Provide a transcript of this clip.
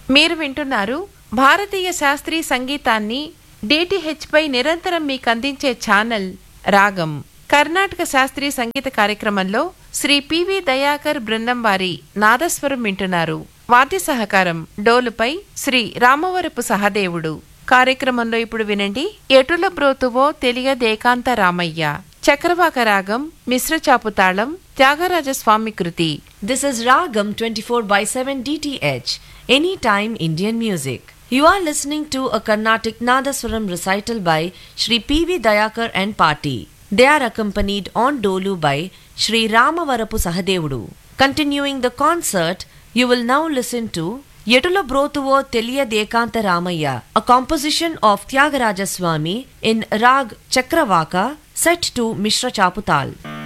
మీరు వింటున్నారు భారతీయ శాస్త్రీయ సంగీతాన్ని డిటిహెచ్ పై నిరంతరం మీకు అందించే ఛానల్ రాగం కర్ణాటక శాస్త్రీయ సంగీత కార్యక్రమంలో శ్రీ పివి దయాకర్ బృందం వారి నాదస్వరం వింటున్నారు వాద్య సహకారం డోలుపై శ్రీ రామవరపు సహదేవుడు కార్యక్రమంలో ఇప్పుడు వినండి ఎటుల బ్రోతువో తెలియదేకాంత రామయ్య చక్రవాక రాగం మిశ్రచాపు తాళం త్యాగరాజ స్వామి కృతి This is Ragam 24 by 7 DTH, Anytime Indian Music. You are listening to a Carnatic Nadaswaram recital by Sri P.V. Dayakar and Party. They are accompanied on Dolu by Sri Ramavarapu Sahadevudu. Continuing the concert, you will now listen to Yetula Brotuvo Telya Dekanta Ramaya, a composition of Tyagaraja Swami in Rag Chakravaka set to Mishra Chaputal.